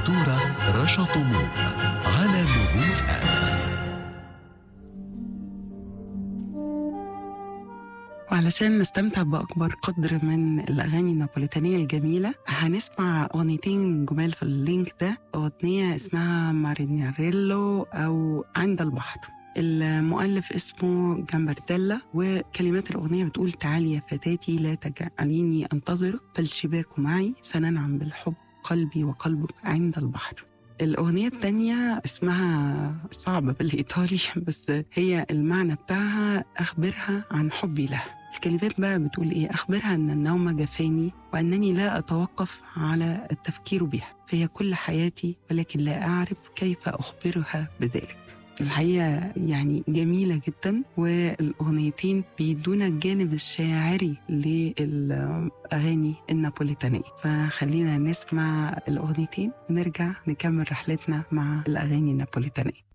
الدكتورة رشا طموح على نجوم اف ام وعلشان نستمتع بأكبر قدر من الأغاني النابوليتانية الجميلة هنسمع أغنيتين جمال في اللينك ده أغنية اسمها مارينياريلو أو عند البحر المؤلف اسمه جامبرديلا وكلمات الأغنية بتقول تعالي يا فتاتي لا تجعليني أنتظرك فالشباك معي سننعم بالحب قلبي وقلبك عند البحر الأغنية التانية اسمها صعبة بالإيطالي بس هي المعنى بتاعها أخبرها عن حبي لها الكلمات بقى بتقول إيه أخبرها أن النوم جفاني وأنني لا أتوقف على التفكير بها فهي كل حياتي ولكن لا أعرف كيف أخبرها بذلك الحقيقة يعني جميلة جدا والأغنيتين بيدونا الجانب الشاعري للأغاني النابوليتانية فخلينا نسمع الأغنيتين ونرجع نكمل رحلتنا مع الأغاني النابوليتانية